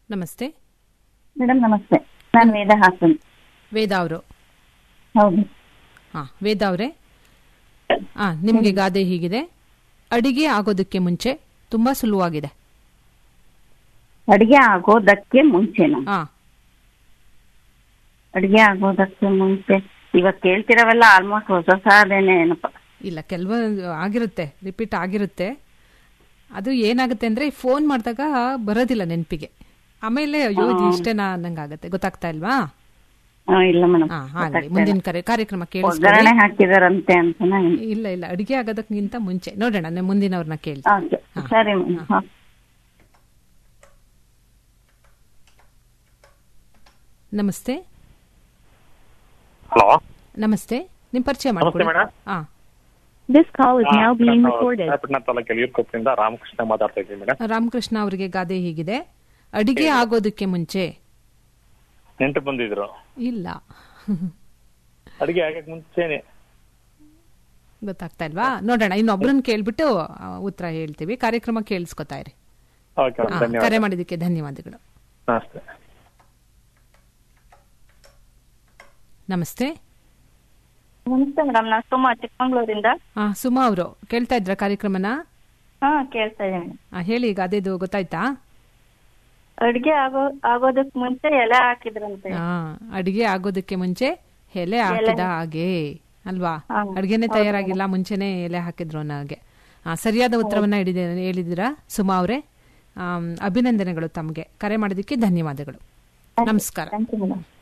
ನಮಸ್ತೆ ಮೇಡಮ್ ನಮಸ್ತೆ ನಾನು ವೇದ ಹಾಸನ್ ವೇದ ಅವರು ಹೌದು ಹಾ ವೇದ ಅವರೇ ಹಾ ನಿಮಗೆ ಗಾದೆ ಹೀಗಿದೆ ಅಡಿಗೆ ಆಗೋದಕ್ಕೆ ಮುಂಚೆ ತುಂಬಾ ಸುಲಭವಾಗಿದೆ ಅಡಿಗೆ ಆಗೋದಕ್ಕೆ ಮುಂಚೆನಾ ಹಾ ಅಡಿಗೆ ಆಗೋದಕ್ಕೆ ಮುಂಚೆ ಇವಾಗ ಕೇಳ್ತಿರವೆಲ್ಲ ಆಲ್ಮೋಸ್ಟ್ ಹೊಸ ಹೊಸದೇನೆ ಏನಪ್ಪ ಇಲ್ಲ ಕೆಲವು ಆಗಿರುತ್ತೆ ರಿಪೀಟ್ ಆಗಿರುತ್ತೆ ಅದು ಏನಾಗುತ್ತೆ ಅಂದ್ರೆ ಫೋನ್ ಮಾಡಿದಾಗ ಬರೋದಿಲ್ಲ ನೆನಪಿಗೆ ಆಮೇಲೆ ಅಯ್ಯೋ ಇದು ಇಷ್ಟೇನಾ ಅನ್ನಂಗಾಗತ್ತೆ ಗೊತ್ತಾಗ್ತಾ ಇಲ್ವಾ ಆ, ಇಲ್ಲ ಮೇಡಮ್ ಹಾ ಹಾಗೆ ಮುಂದಿನ ಕರೆ ಕಾರ್ಯಕ್ರಮ ಕೇಳಿಸ್ಕೊಳ್ಳಿ ಒಗ್ಗರಣೆ ಹಾಕಿದಾರಂತೆ ಅಂತ ಇಲ್ಲ ಇಲ್ಲ ಅಡಿಗೆ ಆಗೋದಕ್ಕಿಂತ ಮುಂಚೆ ನೋಡೋಣ ನಾನು ಮುಂದಿನವ್ರನ್ನ ಕೇಳಿ ಓಕೆ ಸರಿ ಮೇಡಮ್ ನಮಸ್ತೆ ಹಲೋ ನಮಸ್ತೆ ನಿಮ್ ಪರಿಚಯ ನಮಸ್ತೆ ಮಾಡ್ಕೊಳ್ಳಿ ಮೇಡಮ್ ಹಾ This call is now being recorded. ಪಟ್ಟಣ ತಾಲೂಕಲ್ಲಿ ಯೂರ್ಕೊಪ್ಪಿಂದ ರಾಮಕೃಷ್ಣ ಮಾತಾಡ್ತಾ ಇದ್ದೀನಿ ಮೇಡಮ್ ರಾಮಕೃಷ್ಣ ಅವರಿಗೆ ಗಾದೆ ಹೀಗಿದೆ ಅಡಿಗೆ ಆಗೋದಕ್ಕೆ ಮುಂಚೆ ನೆಂಟು ಬಂದಿದ್ರು ಇಲ್ಲ ಅಡಿಗೆ ಆಗಕ್ ಮುಂಚೆನೆ ಗೊತ್ತಾಗ್ತಾ ಇಲ್ವಾ ನೋಡೋಣ ಇನ್ನೊಬ್ರನ್ನ ಕೇಳ್ಬಿಟ್ಟು ಆ, ಉತ್ತರ ಹೇಳ್ತೀವಿ ಕಾರ್ಯಕ್ರಮ ಕೇಳಿಸ್ಕೊತಾ ಇರಿ ಓಕೆ ಹಾ, ಧನ್ಯವಾದ ಕರೆ ಮಾಡಿದ್ದಕ್ಕೆ ಧನ್ಯವಾದಗಳು ನಮಸ್ತೆ ನಮಸ್ತೆ ನಮಸ್ತೆ ಮೇಡಮ್ ನಾನು ಸುಮಾ ಚಿಕ್ಕಮಂಗ್ಳೂರಿಂದ ಹಾ ಸುಮಾ ಅವರು ಕೇಳ್ತಾ ಇದ್ರ ಕಾರ್ಯಕ್ರಮನ ಹಾ ಕೇಳ್ತಾ ಇದ್ದೀನಿ ಆ, ಹೇಳಿ ಗಾದೆದು ಗೊತ್ತಾಯ್ತಾ ಅಡ್ಗೆ ಆಗೋ ಆಗೋದಕ್ ಮುಂಚೆ ಎಲೆ ಹಾಕಿದ್ರಂತೆ ಹಾ ಅಡಿಗೆ ಆಗೋದಕ್ಕೆ ಮುಂಚೆ ಎಲೆ ಹಾಕಿದ ಹಾಗೆ ಅಲ್ವಾ ಹಾ, ಅಡ್ಗೆನೆ ತಯಾರಾಗಿಲ್ಲ ಮುಂಚೆನೆ ಎಲೆ ಹಾಕಿದ್ರು ಅನ್ನೋಗೆ ಆ, ಸರಿಯಾದ ಉತ್ತರವನ್ನ ಹಿಡಿದ ಹೇಳಿದಿರಾ ಸುಮಾ ಅವರೇ ಅಭಿನಂದನೆಗಳು ತಮಗೆ ಕರೆ ಮಾಡೋದಕ್ಕೆ ಧನ್ಯವಾದಗಳು ನಮಸ್ಕಾರ ಥ್ಯಾಂಕ್ ಯು ಮೇಡಮ್